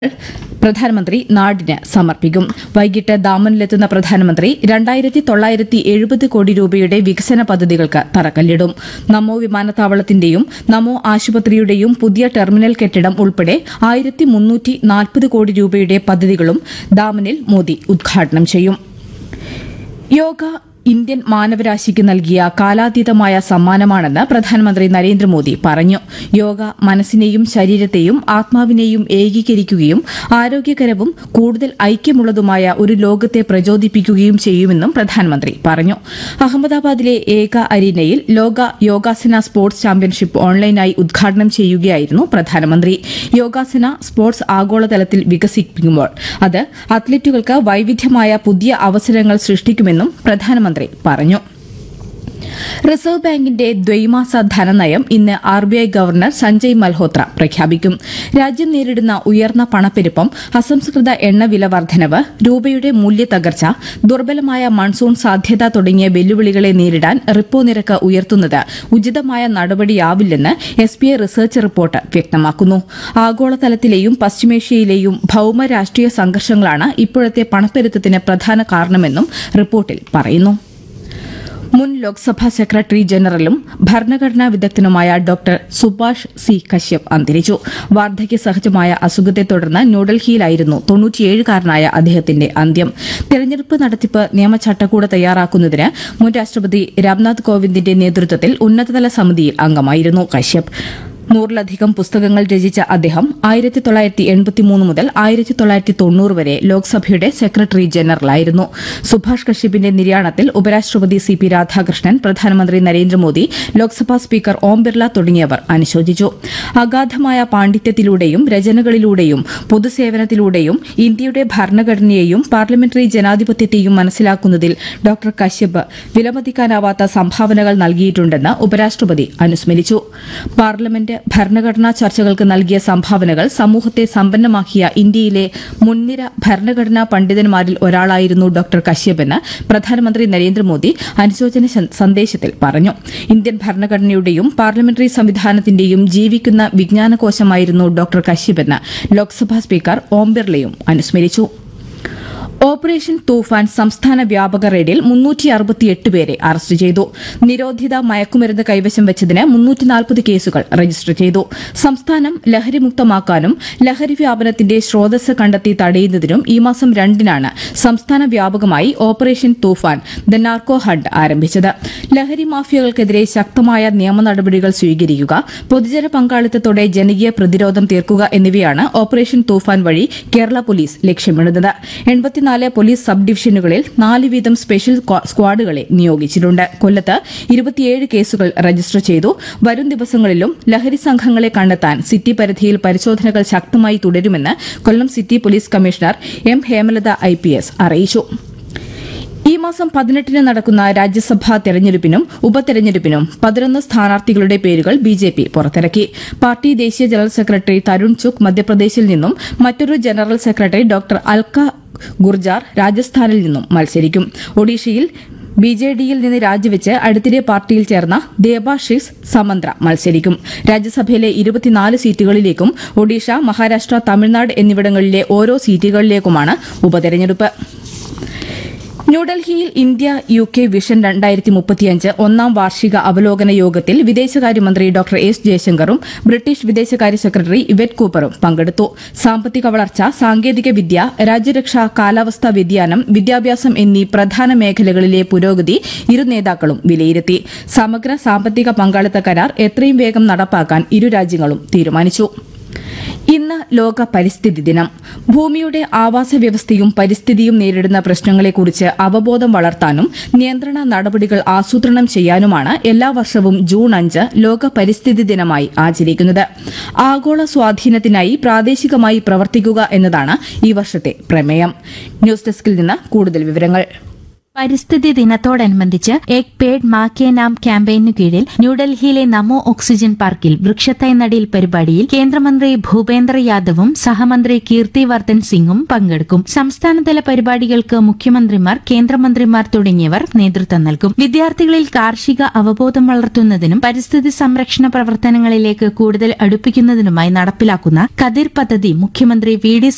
പ്രധാനമന്ത്രി നാടിന് സമർപ്പിക്കും വൈകിട്ട് ദാമനിലെത്തുന്ന പ്രധാനമന്ത്രി രണ്ടായിരത്തി തൊള്ളായിരത്തി എഴുപത് കോടി രൂപയുടെ വികസന പദ്ധതികൾക്ക് തറക്കല്ലിടും നമോ വിമാനത്താവളത്തിന്റെയും നമോ ആശുപത്രിയുടെയും പുതിയ ടെർമിനൽ കെട്ടിടം ഉൾപ്പെടെ ആയിരത്തി മുന്നൂറ്റി നാൽപ്പത് കോടി രൂപയുടെ പദ്ധതികളും ദാമനിൽ മോദി ഉദ്ഘാടനം ചെയ്യും യോഗ ഇന്ത്യൻ മാനവരാശിക്ക് നൽകിയ കാലാതീതമായ സമ്മാനമാണെന്ന് പ്രധാനമന്ത്രി നരേന്ദ്രമോദി പറഞ്ഞു യോഗ മനസ്സിനെയും ശരീരത്തെയും ആത്മാവിനെയും ഏകീകരിക്കുകയും ആരോഗ്യകരവും കൂടുതൽ ഐക്യമുള്ളതുമായ ഒരു ലോകത്തെ പ്രചോദിപ്പിക്കുകയും ചെയ്യുമെന്നും പ്രധാനമന്ത്രി പറഞ്ഞു അഹമ്മദാബാദിലെ ഏക അരീനയിൽ ലോക യോഗാസന സ്പോർട്സ് ചാമ്പ്യൻഷിപ്പ് ഓൺലൈനായി ഉദ്ഘാടനം ചെയ്യുകയായിരുന്നു പ്രധാനമന്ത്രി യോഗാസന സ്പോർട്സ് ആഗോളതലത്തിൽ വികസിപ്പിക്കുമ്പോൾ അത് അത്ലറ്റുകൾക്ക് വൈവിധ്യമായ പുതിയ അവസരങ്ങൾ സൃഷ്ടിക്കുമെന്നും പ്രധാനമന്ത്രി പറഞ്ഞു റിസർവ് ബാങ്കിന്റെ ദ്വൈമാസ ധനനയം ഇന്ന് R B I governor Sanjay Malhotra പ്രഖ്യാപിക്കും രാജ്യം നേരിടുന്ന ഉയർന്ന പണപ്പെരുപ്പം അസംസ്കൃത എണ്ണവില വർധനവ് രൂപയുടെ മൂല്യത്തകർച്ച ദുർബലമായ മൺസൂൺ സാധ്യത തുടങ്ങിയ വെല്ലുവിളികളെ നേരിടാൻ റിപ്പോ നിരക്ക് ഉയർത്തുന്നത് ഉചിതമായ നടപടിയാവില്ലെന്ന് S B I research report വ്യക്തമാക്കുന്നു ആഗോളതലത്തിലെയും പശ്ചിമേഷ്യയിലെയും ഭൌമ രാഷ്ട്രീയ സംഘർഷങ്ങളാണ് ഇപ്പോഴത്തെ പണപ്പെരുത്തത്തിന് പ്രധാന കാരണമെന്നും റിപ്പോർട്ടിൽ പറയുന്നു മുൻ ലോക്സഭാ സെക്രട്ടറി ജനറലും ഭരണഘടനാ വിദഗ്ധനുമായ ഡോക്ടർ സുഭാഷ് സി കശ്യപ് അന്തരിച്ചു വാർദ്ധക്യ സഹജമായ അസുഖത്തെ തുടർന്ന് ന്യൂഡൽഹിയിലായിരുന്നു തൊണ്ണൂറ്റിയേഴുകാരനായ അദ്ദേഹത്തിന്റെ അന്ത്യം തെരഞ്ഞെടുപ്പ് നടത്തിപ്പ് നിയമചട്ടക്കൂട് തയ്യാറാക്കുന്നതിന് മുൻ രാഷ്ട്രപതി രാംനാഥ് കോവിന്ദിന്റെ നേതൃത്വത്തിൽ ഉന്നതതല സമിതിയിൽ അംഗമായിരുന്നു കശ്യപ് നൂറിലധികം പുസ്തകങ്ങൾ രചിച്ച അദ്ദേഹം ആയിരത്തി തൊള്ളായിരത്തി എൺപത്തിമൂന്ന് മുതൽ ആയിരത്തി തൊള്ളായിരത്തി തൊണ്ണൂറ് വരെ ലോക്സഭയുടെ സെക്രട്ടറി ജനറലായിരുന്നു സുഭാഷ് കശ്യപിന്റെ നിര്യാണത്തിൽ ഉപരാഷ്ട്രപതി സി പി രാധാകൃഷ്ണൻ പ്രധാനമന്ത്രി നരേന്ദ്രമോദി ലോക്സഭാ സ്പീക്കർ ഓം ബിർള തുടങ്ങിയവർ അനുശോചിച്ചു അഗാധമായ പാണ്ഡിത്യത്തിലൂടെയും രചനകളിലൂടെയും പൊതുസേവനത്തിലൂടെയും ഇന്ത്യയുടെ ഭരണഘടനയെയും പാർലമെന്ററി ജനാധിപത്യത്തെയും മനസ്സിലാക്കുന്നതിൽ ഡോക്ടർ കശ്യപ് വിലമതിക്കാനാവാത്ത സംഭാവനകൾ നൽകിയിട്ടുണ്ടെന്ന് ഉപരാഷ്ട്രപതി അനുസ്മരിച്ചു പാർലമെന്റ് ഭരണഘടനാ ചർച്ചകൾക്ക് നൽകിയ സംഭാവനകൾ സമൂഹത്തെ സമ്പന്നമാക്കിയ ഇന്ത്യയിലെ മുൻനിര ഭരണഘടനാ പണ്ഡിതന്മാരിൽ ഒരാളായിരുന്നു ഡോക്ടർ കശ്യപെന്ന് പ്രധാനമന്ത്രി നരേന്ദ്രമോദി അനുശോചന സ- സന്ദേശത്തിൽ പറഞ്ഞു ഇന്ത്യൻ ഭരണഘടനയുടെയും പാർലമെന്ററി സംവിധാനത്തിന്റെയും ജീവിക്കുന്ന വിജ്ഞാനകോശമായിരുന്നു ഡോക്ടർ കശ്യപെന്ന് ലോക്സഭാ സ്പീക്കർ ഓം ബിർളയും അനുസ്മരിച്ചു ഓപ്പറേഷൻ തൂഫാൻ സംസ്ഥാന വ്യാപക റെയ്ഡിൽ മുന്നൂറ്റി അറുപത്തിയെട്ട് പേരെ അറസ്റ്റ് ചെയ്തു നിരോധിത മയക്കുമരുന്ന് കൈവശം വെച്ചതിന് മുന്നൂറ്റിനാൽപ്പത് കേസുകൾ രജിസ്റ്റർ ചെയ്തു സംസ്ഥാനം ലഹരിമുക്തമാക്കാനും ലഹരി വ്യാപനത്തിന്റെ സ്രോതസ് കണ്ടെത്തി തടയുന്നതിനും ഈ മാസം രണ്ടിനാണ് സംസ്ഥാന വ്യാപകമായി operation Toofan the narco hunt ആരംഭിച്ചത് ലഹരി മാഫിയകൾക്കെതിരെ ശക്തമായ നിയമ നടപടികൾ സ്വീകരിക്കുക പൊതുജന പങ്കാളിത്തത്തോടെ ജനകീയ പ്രതിരോധം തീർക്കുക എന്നിവയാണ് ഓപ്പറേഷൻ തൂഫാൻ വഴി കേരള പോലീസ് ലക്ഷ്യമിടുന്നത് എൺപത്തിനാല് പോലീസ് സബ് ഡിവിഷനുകളിൽ നാല് വീതം സ്പെഷ്യൽ സ്ക്വാ- സ്ക്വാഡുകളെ നിയോഗിച്ചിട്ടുണ്ട് കൊല്ലത്ത് ഇരുപത്തിയേഴ് കേസുകൾ രജിസ്റ്റർ ചെയ്തു വരും ദിവസങ്ങളിലും ലഹരി സംഘങ്ങളെ കണ്ടെത്താൻ സിറ്റി പരിധിയിൽ പരിശോധനകൾ ശക്തമായി തുടരുമെന്ന് Kollam city police commissioner M Hemalatha I അറിയിച്ചു ഈ മാസം പതിനെട്ടിന് നടക്കുന്ന രാജ്യസഭാ തെരഞ്ഞെടുപ്പിനും ഉപതെരഞ്ഞെടുപ്പിനും പതിനൊന്ന് സ്ഥാനാർത്ഥികളുടെ പേരുകൾ ബി ജെ പി പുറത്തിറക്കി പാർട്ടി ദേശീയ ജനറൽ സെക്രട്ടറി തരുൺ ചുക് മധ്യപ്രദേശിൽ നിന്നും മറ്റൊരു general secretary doctor Alka Gurjar രാജസ്ഥാനിൽ നിന്നും മത്സരിക്കും ഒഡീഷയിൽ ബി ജെ ഡിയിൽ നിന്ന് രാജിവെച്ച് അടുത്തിടെ പാർട്ടിയിൽ ചേർന്ന ദേബാഷിസ് സമന്ത്ര മത്സരിക്കും രാജ്യസഭയിലെ ഇരുപത്തിനാല് സീറ്റുകളിലേക്കും ഒഡീഷ മഹാരാഷ്ട്ര തമിഴ്നാട് എന്നിവിടങ്ങളിലെ ഓരോ സീറ്റുകളിലേക്കുമാണ് ഉപതെരഞ്ഞെടുപ്പ് ന്യൂഡൽഹിയിൽ ഇന്ത്യ യു കെ വിഷൻ രണ്ടായിരത്തി മുപ്പത്തിയഞ്ച് ഒന്നാം വാർഷിക അവലോകന യോഗത്തിൽ വിദേശകാര്യമന്ത്രി ഡോക്ടർ എസ് ജയശങ്കറും ബ്രിട്ടീഷ് വിദേശകാര്യ സെക്രട്ടറി ഇവറ്റ് കൂപ്പറും പങ്കെടുത്തു സാമ്പത്തിക വളർച്ച സാങ്കേതിക വിദ്യ രാജ്യരക്ഷ കാലാവസ്ഥാ വ്യതിയാനം വിദ്യാഭ്യാസം എന്നീ പ്രധാന മേഖലകളിലെ പുരോഗതി ഇരു നേതാക്കളും വിലയിരുത്തി സമഗ്ര സാമ്പത്തിക പങ്കാളിത്ത കരാർ എത്രയും വേഗം നടപ്പാക്കാൻ ഇരു രാജ്യങ്ങളും തീരുമാനിച്ചു ഇന്ന് ലോക പരിസ്ഥിതി ദിനം ഭൂമിയുടെ ആവാസ വ്യവസ്ഥയും പരിസ്ഥിതിയും നേരിടുന്ന പ്രശ്നങ്ങളെക്കുറിച്ച് അവബോധം വളർത്താനും നിയന്ത്രണ നടപടികൾ ആസൂത്രണം ചെയ്യാനുമാണ് എല്ലാ വർഷവും ജൂൺ അഞ്ച് ലോക പരിസ്ഥിതി ദിനമായി ആചരിക്കുന്നത് ആഗോള സ്വാധീനത്തിനായി പ്രാദേശികമായി പ്രവർത്തിക്കുക എന്നതാണ് ഈ വർഷത്തെ പ്രമേയം ന്യൂസ് ഡെസ്കിൽ നിന്ന് കൂടുതൽ വിവരങ്ങൾ പരിസ്ഥിതി ദിനത്തോടനുബന്ധിച്ച് എക് പേഡ് മാ കെ നാം ക്യാമ്പയിനു കീഴിൽ ന്യൂഡൽഹിയിലെ നമോ ഓക്സിജൻ പാർക്കിൽ വൃക്ഷത്തൈ നടീൽ പരിപാടിയിൽ കേന്ദ്രമന്ത്രി ഭൂപേന്ദ്ര യാദവും സഹമന്ത്രി കീർത്തി വർദ്ധൻ സിംഗും പങ്കെടുക്കും സംസ്ഥാനതല പരിപാടികൾക്ക് മുഖ്യമന്ത്രിമാർ കേന്ദ്രമന്ത്രിമാർ തുടങ്ങിയവർ നേതൃത്വം നൽകും വിദ്യാർത്ഥികളിൽ കാർഷിക അവബോധം വളർത്തുന്നതിനും പരിസ്ഥിതി സംരക്ഷണ പ്രവർത്തനങ്ങളിലേക്ക് കൂടുതൽ അടുപ്പിക്കുന്നതിനുമായി നടപ്പിലാക്കുന്ന കതിർ പദ്ധതി മുഖ്യമന്ത്രി വി ഡി